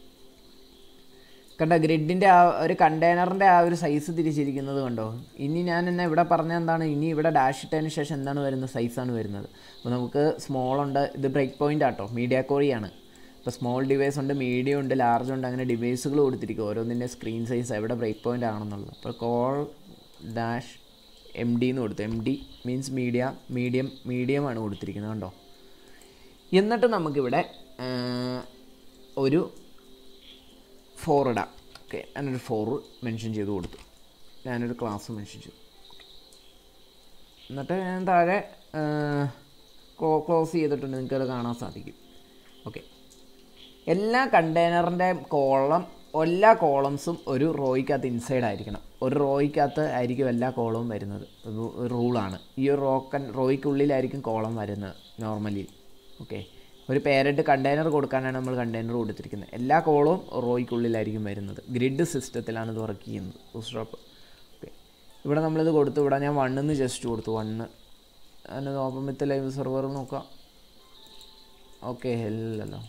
കണ്ട ഗ്രിഡിൻ്റെ ആ ഒരു കണ്ടെയ്നറിൻ്റെ ആ ഒരു സൈസ് തിരിച്ചിരിക്കുന്നത് കണ്ടോ ഇനി ഞാൻ എന്നെ ഇവിടെ പറഞ്ഞ എന്താണ് ഇനി ഇവിടെ ഡാഷ് ഇട്ടതിന് ശേഷം എന്താണ് വരുന്നത് സൈസാണ് വരുന്നത് അപ്പോൾ നമുക്ക് സ്മോൾ ഉണ്ട് ഇത് ബ്രേക്ക് പോയിൻ്റ് ആട്ടോ മീഡിയ കോറിയാണ് ഇപ്പോൾ സ്മോൾ ഡിവൈസ് ഉണ്ട് മീഡിയം ഉണ്ട് ലാർജ് ഉണ്ട് അങ്ങനെ ഡിവൈസുകൾ കൊടുത്തിരിക്കും ഓരോന്നിൻ്റെ സ്ക്രീൻ സൈസ് എവിടെ ബ്രേക്ക് പോയിൻ്റ് ആണെന്നുള്ളത് അപ്പോൾ കോൾ ഡാഷ് എം ഡി എന്ന് കൊടുത്തു M D means media medium medium ആണ് കൊടുത്തിരിക്കുന്നത് കണ്ടോ എന്നിട്ട് നമുക്കിവിടെ ആ, ഒരു ഫോർ ഇടാം ഓക്കെ ഞാനൊരു ഫോർ മെൻഷൻ ചെയ്ത് കൊടുത്തു ഞാനൊരു ക്ലാസ് മെൻഷൻ ചെയ്തു എന്നിട്ട് ഞാൻ താഴെ ക്ലോസ് ചെയ്തിട്ടുണ്ട് നിങ്ങൾക്കത് കാണാൻ സാധിക്കും ഓക്കെ എല്ലാ കണ്ടെയ്നറിൻ്റെ കോളം എല്ലാ കോളംസും ഒരു റോയ്ക്കകത്ത് ഇൻസൈഡ് ആയിരിക്കണം ഒരു റോയ്ക്കകത്ത് ആയിരിക്കും എല്ലാ കോളവും വരുന്നത് ഒരു റൂളാണ് ഈ ഒരു റോ കൺ റോയ്ക്കുള്ളിലായിരിക്കും കോളം വരുന്നത് നോർമലി ഓക്കെ ഒരു പേരൻറ്റ് കണ്ടെയ്നർ കൊടുക്കാനാണ് നമ്മൾ കണ്ടെയ്നർ കൊടുത്തിരിക്കുന്നത് എല്ലാ കോളവും റോയ്ക്കുള്ളിലായിരിക്കും വരുന്നത് ഗ്രിഡ് സിസ്റ്റത്തിലാണ് ഇത് വർക്ക് ചെയ്യുന്നത് ബൂസ്റ്റോപ്പ് ഓക്കെ ഇവിടെ നമ്മളിത് കൊടുത്തു ഇവിടെ ഞാൻ വണ്ണിന്ന് ജസ്റ്റ് കൊടുത്തു വണ്ണ് അതിന് ഓപ്പൺ വിത്ത് ലൈവ് സെർവർ നോക്കാം ഓക്കെ ഇല്ലല്ലോ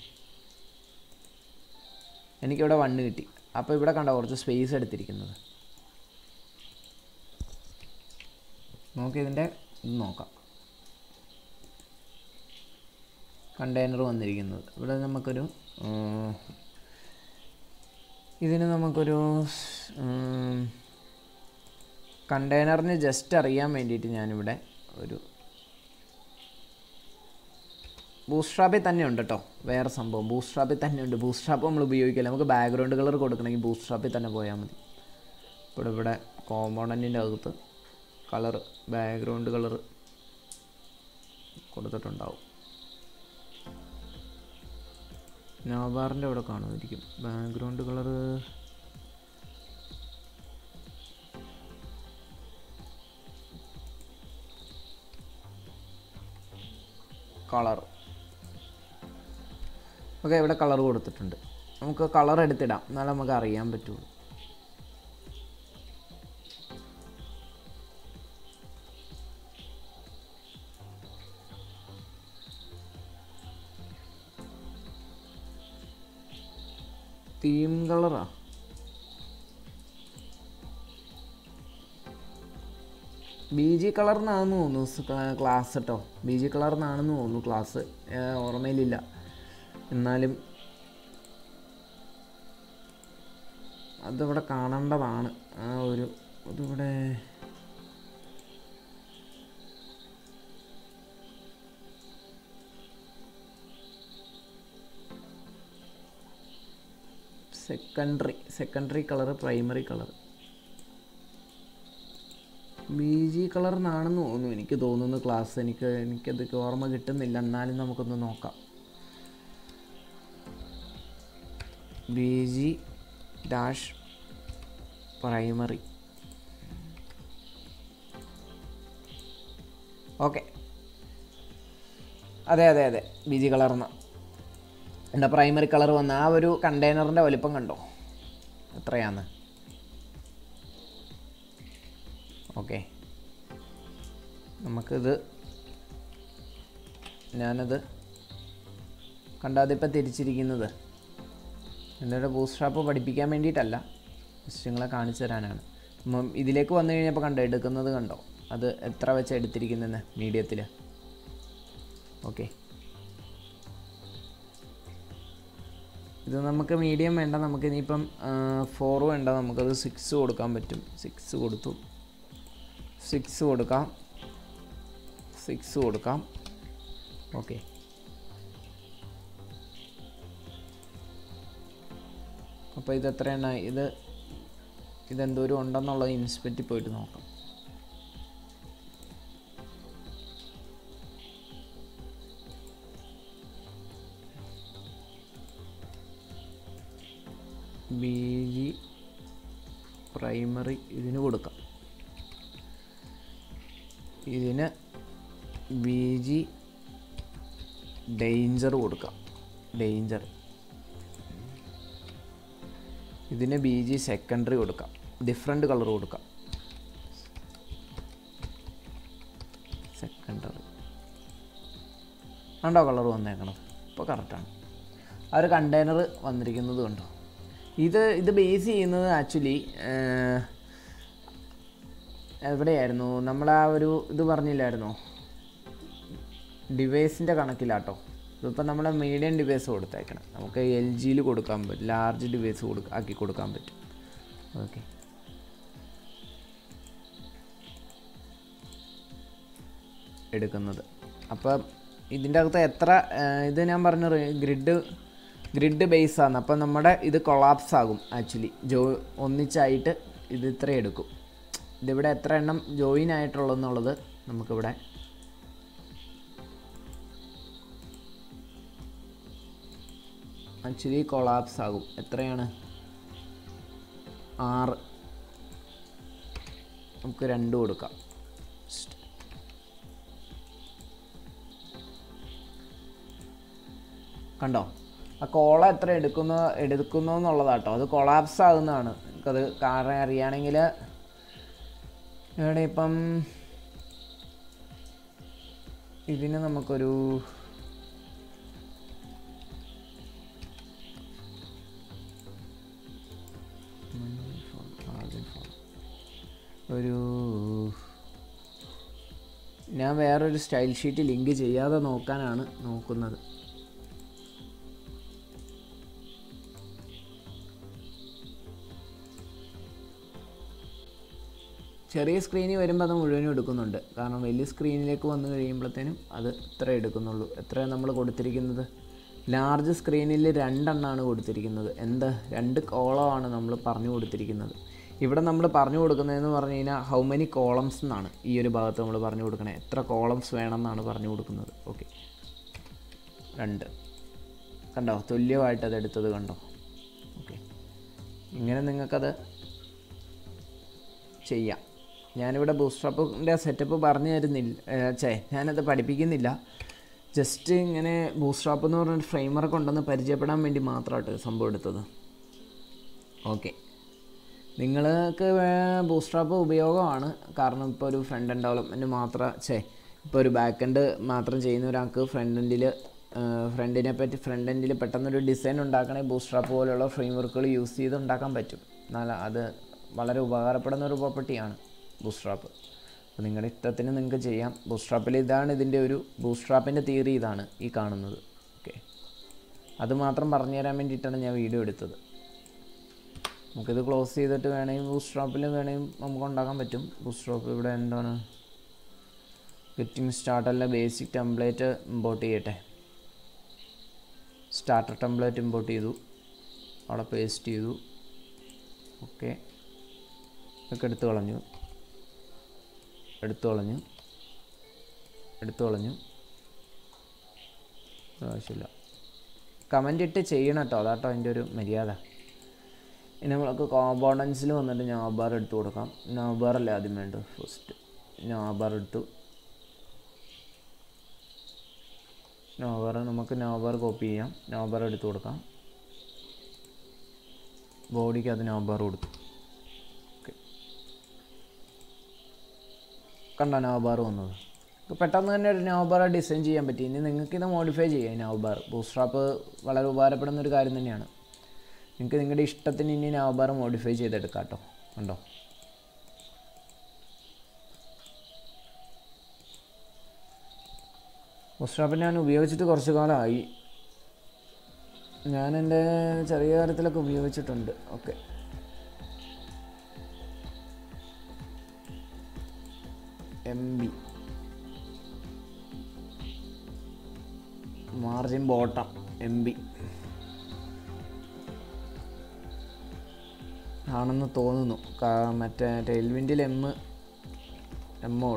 എനിക്കിവിടെ വണ്ണ് കിട്ടി അപ്പോൾ ഇവിടെ കണ്ടോ കുറച്ച് സ്പേസ് എടുത്തിരിക്കുന്നത് നമുക്ക് ഇതിൻ്റെ ഇത് നോക്കാം കണ്ടെയ്നർ വന്നിരിക്കുന്നത് ഇവിടെ നമുക്കൊരു ഉം, ഇതിന് നമുക്കൊരു കണ്ടെയ്നറിന് ജസ്റ്റ് അറിയാൻ വേണ്ടിയിട്ട് ഞാനിവിടെ ഒരു ബൂസ്ട്രാപ്പിൽ തന്നെ ഉണ്ട് കേട്ടോ വേറെ സംഭവം ബൂസ്ട്രാപ്പിൽ തന്നെ ഉണ്ട് ബൂസ്ട്രാപ്പ് നമ്മൾ ഉപയോഗിക്കില്ല നമുക്ക് ബാക്ക്ഗ്രൗണ്ട് കളർ കൊടുക്കണമെങ്കിൽ ബൂസ്ട്രാപ്പിൽ തന്നെ പോയാൽ മതി ഇപ്പോൾ ഇവിടെ കോമ്പോണൻറ്റിൻ്റെ അകത്ത് കളർ ബാക്ക്ഗ്രൗണ്ട് കളർ കൊടുത്തിട്ടുണ്ടാവും നോബാറിൻ്റെ അവിടെ കാണുമായിരിക്കും ബാക്ക്ഗ്രൗണ്ട് കളർ കളർ ഓക്കെ ഇവിടെ കളർ കൊടുത്തിട്ടുണ്ട് നമുക്ക് കളർ എടുത്തിടാം എന്നാലേ നമുക്ക് അറിയാൻ പറ്റുള്ളൂ തീം കളറാ ബി ജി കളറിനാണെന്ന് തോന്നുന്നു സ് ക്ലാ- ക്ലാസ് കേട്ടോ ബി ജി കളറിനാണെന്ന് തോന്നുന്നു ക്ലാസ് ഏഹ് ഓർമ്മയിലില്ല എന്നാലും അതിവിടെ കാണേണ്ടതാണ് ആ ഒരു അതിവിടെ secondary secondary colour primary colour B G കളറിനാണെന്ന് തോന്നുന്നു എനിക്ക് തോന്നുന്നു ക്ലാസ് എനിക്ക് എനിക്കത് ഓർമ്മ കിട്ടുന്നില്ല എന്നാലും നമുക്കൊന്ന് നോക്കാം B G dash primary okay അതെ അതെ അതെ ബി ജി കളർന്ന എൻ്റെ പ്രൈമറി കളർ വന്ന ആ ഒരു കണ്ടെയ്നറിൻ്റെ വലിപ്പം കണ്ടോ എത്രയാന്ന് ഓക്കെ നമുക്കിത് ഞാനത് കണ്ടാതിപ്പോൾ തിരിച്ചിരിക്കുന്നത് എൻ്റെ ബൂസ്ട്രാപ്പ് പഠിപ്പിക്കാൻ വേണ്ടിയിട്ടല്ല ജസ്റ്റ് നിങ്ങളെ കാണിച്ചു തരാനാണ് ഉം, ഇതിലേക്ക് വന്നു കഴിഞ്ഞപ്പോൾ കണ്ടോ എടുക്കുന്നത് കണ്ടോ അത് എത്ര വെച്ച് എടുത്തിരിക്കുന്നതെന്ന് മീഡിയത്തിൽ ഓക്കെ ഇത് നമുക്ക് മീഡിയം വേണ്ട നമുക്ക് ഇനിയിപ്പം ഫോർ വേണ്ട നമുക്കത് സിക്സ് കൊടുക്കാൻ പറ്റും സിക്സ് കൊടുത്തു സിക്സ് കൊടുക്കാം സിക്സ് കൊടുക്കാം ഓക്കെ അപ്പോൾ ഇത് എത്രയാണ് ഇത് ഇതെന്തോരം ഉണ്ടെന്നുള്ളത് ഇൻസ്പെക്റ്റിൽ പോയിട്ട് നോക്കാം ബി ജി പ്രൈമറി ഇതിന് കൊടുക്കാം ഇതിന് ബി ജി ഡേഞ്ചർ കൊടുക്കാം ഡേഞ്ചർ ഇതിന് ബി ജി സെക്കൻഡറി കൊടുക്കാം ഡിഫറെൻറ്റ് കളർ കൊടുക്കാം സെക്കൻഡറി കണ്ടോ കളർ വന്നേക്കണം ഇപ്പോൾ കറക്റ്റാണ് ആ ഒരു കണ്ടെയ്നർ വന്നിരിക്കുന്നത് കണ്ടോ ഇത് ഇത് ബേസ് ചെയ്യുന്നത് ആക്ച്വലി എവിടെയായിരുന്നു നമ്മൾ ആ ഒരു ഇത് പറഞ്ഞില്ലായിരുന്നോ ഡിവൈസിൻ്റെ കണക്കിലാട്ടോ ഇതിപ്പോൾ നമ്മൾ മീഡിയം ഡിവൈസ് കൊടുത്തേക്കണം നമുക്ക് എൽ ജിയിൽ കൊടുക്കാൻ പറ്റും ലാർജ് ഡിവൈസ് കൊടുക്ക ആക്കി കൊടുക്കാൻ പറ്റും ഓക്കെ എടുക്കുന്നത് അപ്പം ഇതിൻ്റെ അകത്ത് എത്ര ആ, ഇത് ഞാൻ പറഞ്ഞ ഗ്രിഡ് ഗ്രിഡ് ബേസ് ആണ് അപ്പം നമ്മുടെ ഇത് കൊളാപ്സ് ആകും ആക്ച്വലി ജോ ഒന്നിച്ചായിട്ട് ഇത് ഇത്ര എടുക്കും ഇതിവിടെ എത്ര എണ്ണം ജോയിൻ ആയിട്ടുള്ളതെന്നുള്ളത് നമുക്കിവിടെ ആക്ച്വലി കൊളാപ്സ് ആകും എത്രയാണ് ആറ് നമുക്ക് രണ്ട് കൊടുക്കാം കണ്ടോ ആ കോള എത്ര എടുക്കുന്നു എടുക്കുന്നു എന്നുള്ളതാട്ടോ അത് കൊളാപ്സ് ആകുന്നതാണ് നമുക്കത് കാരണം അറിയുകയാണെങ്കിൽ ഇവിടെ ഇപ്പം ഇതിന് നമുക്കൊരു ഒരു ഞാൻ വേറൊരു സ്റ്റൈൽ ഷീറ്റ് ലിങ്ക് ചെയ്യാതെ നോക്കാനാണ് നോക്കുന്നത് ചെറിയ സ്ക്രീനിൽ വരുമ്പോൾ അത് മുഴുവനും എടുക്കുന്നുണ്ട് കാരണം വലിയ സ്ക്രീനിലേക്ക് വന്നു കഴിയുമ്പോഴത്തേനും അത് ഇത്ര എടുക്കുന്നുള്ളൂ എത്ര നമ്മൾ കൊടുത്തിരിക്കുന്നത് ലാർജ് സ്ക്രീനിൽ രണ്ടെണ്ണമാണ് കൊടുത്തിരിക്കുന്നത് എന്ത് രണ്ട് കോളമാണ് നമ്മൾ പറഞ്ഞു കൊടുത്തിരിക്കുന്നത് ഇവിടെ നമ്മൾ പറഞ്ഞു കൊടുക്കുന്നതെന്ന് പറഞ്ഞു കഴിഞ്ഞാൽ ഹൗ മെനി കോളംസ് എന്നാണ് ഈ ഒരു ഭാഗത്ത് നമ്മൾ പറഞ്ഞു കൊടുക്കണേ എത്ര കോളംസ് വേണമെന്നാണ് പറഞ്ഞു കൊടുക്കുന്നത് ഓക്കെ രണ്ട് കണ്ടോ തുല്യമായിട്ട് അത് എടുത്തത് കണ്ടോ ഓക്കെ ഇങ്ങനെ നിങ്ങൾക്കത് ചെയ്യാം ഞാനിവിടെ ബൂസ്ട്രാപ്പിൻ്റെ സെറ്റപ്പ് പറഞ്ഞു തരുന്നില്ല ചേ ഞാനത് പഠിപ്പിക്കുന്നില്ല ജസ്റ്റ് ഇങ്ങനെ ബൂസ്ട്രാപ്പ് എന്ന് പറഞ്ഞൊരു ഫ്രെയിമർക്ക് ഉണ്ടെന്ന് പരിചയപ്പെടാൻ വേണ്ടി മാത്രമായിട്ട് സംഭവം എടുത്തത് ഓക്കെ നിങ്ങൾക്ക് ബൂസ്ട്രാപ്പ് ഉപയോഗമാണ് കാരണം ഇപ്പോൾ ഒരു ഫ്രണ്ട് എൻഡ് ഡെവലപ്മെൻറ്റ് മാത്രം ചേ ഇപ്പോൾ ഒരു ബാക്ക് എൻഡ് മാത്രം ചെയ്യുന്ന ഒരാൾക്ക് ഫ്രണ്ട് എൻഡിൽ ഫ്രണ്ടിനെ പറ്റി ഫ്രണ്ട് എൻഡിൽ പെട്ടെന്നൊരു ഡിസൈൻ ഉണ്ടാക്കണേ ബൂസ്ട്രാപ്പ് പോലെയുള്ള ഫ്രെയിം വർക്കുകൾ യൂസ് ചെയ്ത് ഉണ്ടാക്കാൻ പറ്റും എന്നാൽ അത് വളരെ ഉപകാരപ്പെടുന്ന ഒരു പ്രോപ്പർട്ടിയാണ് ബൂസ്ട്രാപ്പ് അപ്പോൾ നിങ്ങളുടെ ഇഷ്ടത്തിന് നിങ്ങൾക്ക് ചെയ്യാം ബൂസ്ട്രാപ്പിൽ ഇതാണ് ഇതിൻ്റെ ഒരു ബൂസ്ട്രാപ്പിൻ്റെ തിയറി ഇതാണ് ഈ കാണുന്നത് ഓക്കെ അത് മാത്രം പറഞ്ഞു തരാൻ വേണ്ടിയിട്ടാണ് ഞാൻ വീഡിയോ എടുത്തത് നമുക്കിത് ക്ലോസ് ചെയ്തിട്ട് വേണമെങ്കിൽ ബൂസ്ട്രാപ്പിൽ വേണമെങ്കിൽ നമുക്ക് ഉണ്ടാക്കാൻ പറ്റും ബൂസ്ട്രാപ്പ് ഇവിടെ എന്താണ് ഗെറ്റിംഗ് സ്റ്റാർട്ടല്ല ബേസിക് ടെംപ്ലേറ്റ് ഇമ്പോർട്ട് ചെയ്യട്ടെ സ്റ്റാർട്ടർ ടെംപ്ലേറ്റ് ഇമ്പോർട്ട് ചെയ്തു അവിടെ പേസ്റ്റ് ചെയ്തു ഓക്കെ ഇതൊക്കെ എടുത്തു കളഞ്ഞു എടുത്തു കളഞ്ഞു എടുത്തു കളഞ്ഞു ആവശ്യമില്ല കമൻ്റ് ഇട്ട് ചെയ്യണം കേട്ടോ അതാട്ടോ അതിൻ്റെ ഒരു മര്യാദ ഇനി നമ്മൾക്ക് കോമ്പോണൻസിൽ വന്നിട്ട് ഞാബാർ എടുത്തു കൊടുക്കാം ഞാബാർ അല്ലേ ആദ്യം വേണ്ടത് ഫസ്റ്റ് ഞാബാർ എടുത്തു നോബാർ നമുക്ക് നോബാർ കോപ്പി ചെയ്യാം നോബാർ എടുത്തു കൊടുക്കാം ബോഡിക്ക് അത് നോബാർ കൊടുത്തു ഓക്കെ കണ്ടോ നോബാർ വന്നത് ഇപ്പോൾ പെട്ടെന്ന് തന്നെ ഒരു നോബാർ ഡിസൈൻ ചെയ്യാൻ പറ്റി ഇനി നിങ്ങൾക്ക് ഇത് മോഡിഫൈ ചെയ്യാം നോബാർ ബൂസ്ട്രാപ്പ് വളരെ ഉപകാരപ്പെടുന്ന ഒരു കാര്യം തന്നെയാണ് നിങ്ങൾക്ക് നിങ്ങളുടെ ഇഷ്ടത്തിന് ഇനി നോബാർ മോഡിഫൈ ചെയ്തെടുക്കാം കേട്ടോ കണ്ടോ ബൂസ്ട്രാപ്പ് ഞാൻ ഉപയോഗിച്ചിട്ട് കുറച്ച് കാലമായി ഞാൻ എൻ്റെ ചെറിയ കാര്യത്തിലൊക്കെ ഉപയോഗിച്ചിട്ടുണ്ട് okay M B margin bottom M B ആണെന്ന് തോന്നുന്നു കാ- മറ്റേ ടെയിൽവിൻഡിൽ എം എമ്മോൾ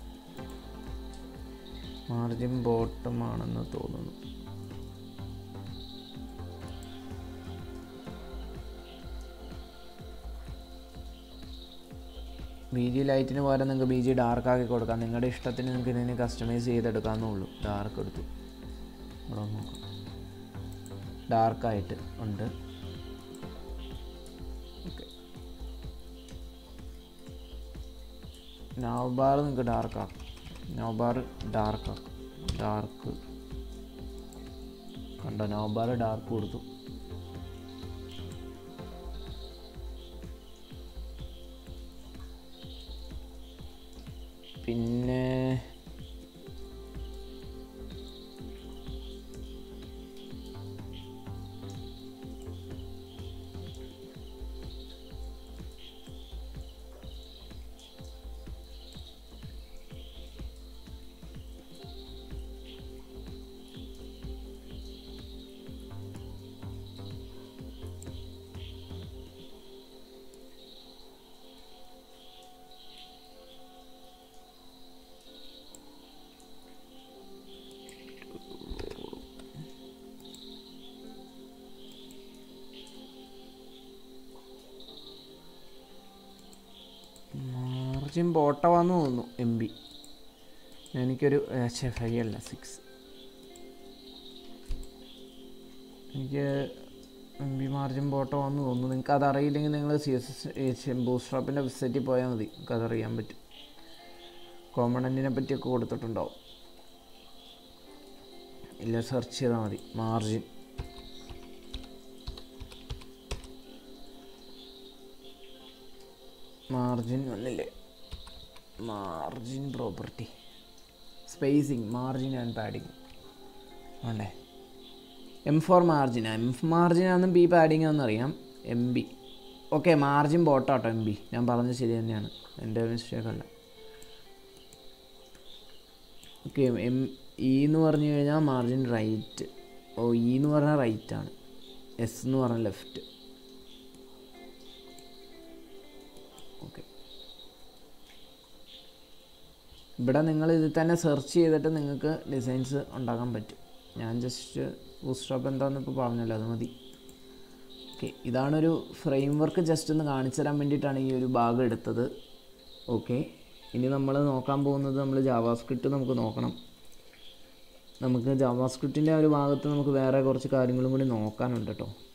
മാർജിൻ ബോട്ടം ആണെന്ന് തോന്നുന്നു ബി ജി ലൈറ്റിന് പകരം നിങ്ങൾക്ക് ബി ജി ഡാർക്ക് ആക്കി കൊടുക്കാം നിങ്ങളുടെ ഇഷ്ടത്തിന് നിങ്ങൾക്ക് ഇതിനെ കസ്റ്റമൈസ് ചെയ്തെടുക്കാവുന്നേ ഉള്ളൂ ഡാർക്ക് എടുത്തു ഇവിടെ നോക്കാം ഡാർക്കായിട്ട് ഉണ്ട് ഓക്കെ നവബാർ നിങ്ങൾക്ക് ഡാർക്കാക്കാം നവബാർ ഡാർക്കാക്കാം ഡാർക്ക് കണ്ടോ നവബാർ ഡാർക്ക് കൊടുത്തു പിന്നെ മാർജിൻ ബോട്ടമാന്ന് തോന്നുന്നു എം ബി എനിക്കൊരു ഫൈവ് അല്ല സിക്സ് എനിക്ക് എം ബി മാർജിൻ ബോട്ടമാന്ന് തോന്നുന്നു നിങ്ങൾക്ക് അതറിയില്ലെങ്കിൽ നിങ്ങൾ സി എസ് എസ് ബൂസ്ട്രാപ്പിൻ്റെ വെബ്സൈറ്റിൽ പോയാൽ മതി നിങ്ങൾക്ക് അതറിയാൻ പറ്റും കോമണൻറ്റിനെ പറ്റിയൊക്കെ കൊടുത്തിട്ടുണ്ടാവും ഇല്ല സെർച്ച് ചെയ്താൽ മതി മാർജിൻ മാർജിൻ വന്നില്ലേ margin property spacing margin and padding വേണ്ടേ M four margin M margin ആണെന്നും ബി പാഡിങ് ആണെന്ന് അറിയാം എം ബി ഓക്കെ മാർജിൻ ബോട്ടാട്ടോ എം ബി ഞാൻ പറഞ്ഞത് ശരി തന്നെയാണ് എൻ്റെ മിസ്റ്റേക്ക് അല്ല ഓക്കെ എം ഇ എന്ന് പറഞ്ഞു കഴിഞ്ഞാൽ മാർജിൻ റൈറ്റ് ഓ ഇ എന്ന് പറഞ്ഞാൽ റൈറ്റ് ആണ് എസ് എന്ന് പറഞ്ഞാൽ ലെഫ്റ്റ് ഓക്കെ ഇവിടെ നിങ്ങൾ ഇതിൽ തന്നെ സെർച്ച് ചെയ്തിട്ട് നിങ്ങൾക്ക് ഡിസൈൻസ് ഉണ്ടാക്കാൻ പറ്റും ഞാൻ ജസ്റ്റ് ബൂസ്റ്റോപ്പ് എന്താണെന്ന് ഇപ്പോൾ പറഞ്ഞല്ലോ അത് മതി ഓക്കെ ഇതാണൊരു ഫ്രെയിം വർക്ക് ജസ്റ്റ് ഒന്ന് കാണിച്ചു തരാൻ വേണ്ടിയിട്ടാണ് ഈ ഒരു ഭാഗം എടുത്തത് ഓക്കെ ഇനി നമ്മൾ നോക്കാൻ പോകുന്നത് നമ്മൾ ജാവാസ്ക്രിപ്റ്റ് നമുക്ക് നോക്കണം നമുക്ക് ജാവാസ്ക്രിപ്റ്റിൻ്റെ ആ ഒരു ഭാഗത്ത് നമുക്ക് വേറെ കുറച്ച് കാര്യങ്ങളും കൂടി നോക്കാനുണ്ട് കേട്ടോ